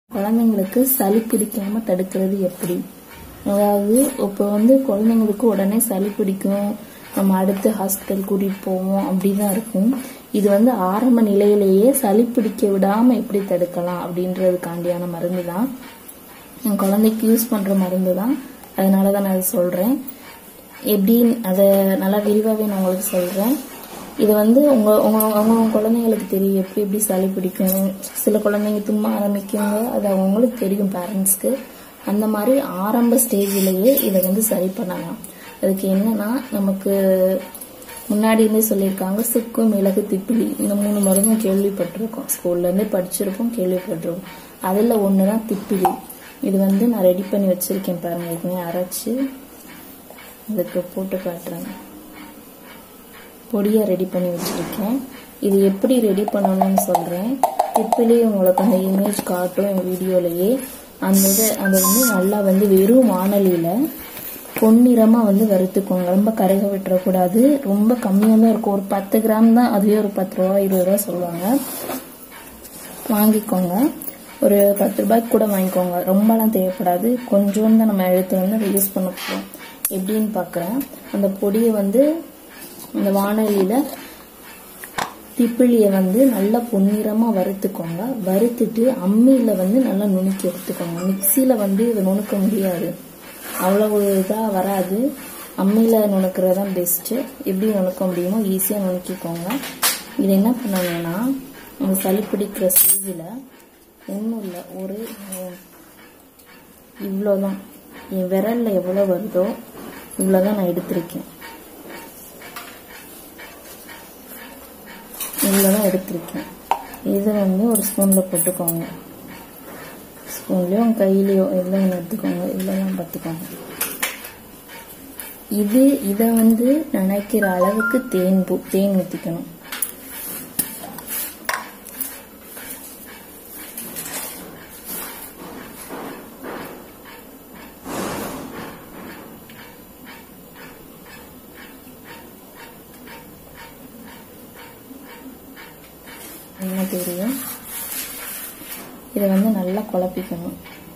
குழந்தைங்களுக்கு சளி பிடிக்காம தடுக்கிறது எப்படி அதாவது இப்போ வந்து குழந்தைங்களுக்கு உடனே சளி பிடிக்கும் நம்ம அடுத்து ஹாஸ்பிட்டல் கூட்டிட்டு போவோம் அப்படிதான் இருக்கும் இது வந்து ஆரம்ப நிலையிலேயே சளி பிடிக்க விடாம எப்படி தடுக்கலாம் அப்படின்றதுக்காண்டியான மருந்து தான் என் குழந்தைக்கு யூஸ் பண்ற மருந்து தான் அதனால தான் நான் அதை சொல்றேன் எப்படி அதை நல்லா விரிவாகவே நான் உங்களுக்கு சொல்றேன் இது வந்து உங்க உங்க அவங்க குழந்தைங்களுக்கு தெரியும் எப்படி எப்படி சளி பிடிக்கும் சில குழந்தைங்க தும்மா ஆரம்பிக்குங்க அது அவங்களுக்கு தெரியும் பேரண்ட்ஸ்க்கு அந்த மாதிரி ஆரம்ப ஸ்டேஜ்லயே இதை வந்து சரி பண்ணலாம் அதுக்கு என்னன்னா நமக்கு முன்னாடி இருந்தே சொல்லியிருக்காங்க சுக்கு மிளகு திப்பிலி இந்த மூணு மருந்தும் கேள்விப்பட்டிருக்கோம் ஸ்கூல்ல இருந்தே படிச்சிருப்போம் கேள்விப்பட்டிருக்கோம் அதுல ஒண்ணுதான் திப்பிலி இது வந்து நான் ரெடி பண்ணி வச்சிருக்கேன் பாருங்க ஏற்கனவே அரைச்சு இதுக்கு போட்டு காட்டுறேன் பொடியா ரெடி பண்ணி வச்சிருக்கேன் இது எப்படி ரெடி பண்ணணும்னு சொல்றேன் திப்பிலி உங்களுக்கு அந்த இமேஜ் காட்டும் என் வீடியோலயே அந்த இதை அதை வந்து நல்லா வந்து வெறும் வானலியில பொன்னிறமா வந்து வறுத்துக்கோங்க ரொம்ப கருக விட்டுறக்கூடாது ரொம்ப கம்மியாக தான் இருக்கும் ஒரு பத்து கிராம் தான் அதுவே ஒரு பத்து ரூபா இருபது ரூபா சொல்லுவாங்க வாங்கிக்கோங்க ஒரு பத்து ரூபாய்க்கு கூட வாங்கிக்கோங்க ரொம்பலாம் தேவைப்படாது கொஞ்சோண்டு தான் நம்ம எடுத்து வந்து அதை யூஸ் பண்ண போகிறோம் எப்படின்னு பார்க்குறேன் அந்த பொடியை வந்து இந்த வானலியில திப்பிலியை வந்து நல்லா பொன்னிறமா வறுத்துக்கோங்க வறுத்துட்டு அம்மியில வந்து நல்லா நுணுக்கி எடுத்துக்கோங்க மிக்சியில வந்து இதை நுணுக்க முடியாது அவ்வளவு இதா வராது அம்மியில நுணுக்கிறது தான் பெஸ்ட் எப்படி நுணுக்க முடியுமோ ஈஸியா நுணுக்கிக்கோங்க இது என்ன பண்ணணும்னா நம்ம சளி பிடிக்கிற ஸ்டேஜில் ஒன்றும் இல்லை ஒரு இவ்வளோதான் என் விரல்ல எவ்வளோ வருதோ இவ்வளோதான் நான் எடுத்திருக்கேன் இவ்வளோதான் எடுத்திருக்கேன் இதை வந்து ஒரு ஸ்பூனில் போட்டுக்கோங்க ஸ்பூன்லேயோ உங்கள் கையிலையோ எல்லாம் ஒன்று எடுத்துக்கோங்க இவ்வளோதான் பார்த்துக்கோங்க இது இதை வந்து நினைக்கிற அளவுக்கு தேன் பூ தேன் ஊற்றிக்கணும் என்ன தெரியும் இதை வந்து நல்லா குழப்பிக்கணும்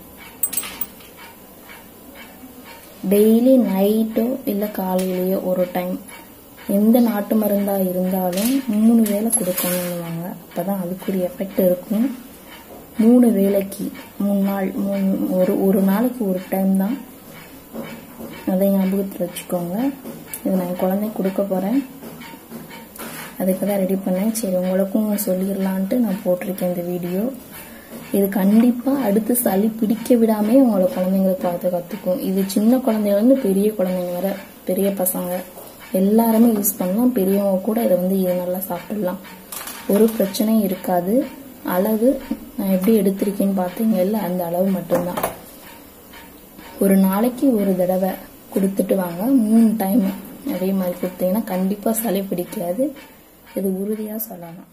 டெய்லி நைட்டோ இல்லை காலையிலையோ ஒரு டைம் எந்த நாட்டு மருந்தா இருந்தாலும் மூணு வேளை கொடுக்கணும்னுவாங்க அப்பதான் அதுக்குரிய எஃபெக்ட் இருக்கும் மூணு வேளைக்கு மூணு நாள் மூணு ஒரு ஒரு நாளைக்கு ஒரு டைம் தான் அதை ஞாபகத்தில் வச்சுக்கோங்க இது நான் என் குழந்தைக்கு கொடுக்க போறேன் அதுக்கு தான் ரெடி பண்ணேன் சரி உங்களுக்கும் சொல்லிடலான்ட்டு நான் போட்டிருக்கேன் இந்த வீடியோ இது கண்டிப்பா அடுத்து சளி பிடிக்க விடாமே உங்களை குழந்தைங்களை பார்த்து கத்துக்கும் இது சின்ன குழந்தைங்க வந்து பெரிய குழந்தைங்க வர பெரிய பசங்க எல்லாருமே யூஸ் பண்ணலாம் பெரியவங்க கூட இதை வந்து இது நல்லா சாப்பிடலாம் ஒரு பிரச்சனையும் இருக்காது அளவு நான் எப்படி எடுத்திருக்கேன்னு பார்த்தீங்கல்ல அந்த அளவு மட்டும்தான் ஒரு நாளைக்கு ஒரு தடவை கொடுத்துட்டு வாங்க மூணு டைம் அதே மாதிரி கொடுத்தீங்கன்னா கண்டிப்பா சளி பிடிக்காது இது உறுதியா சொல்லலாம்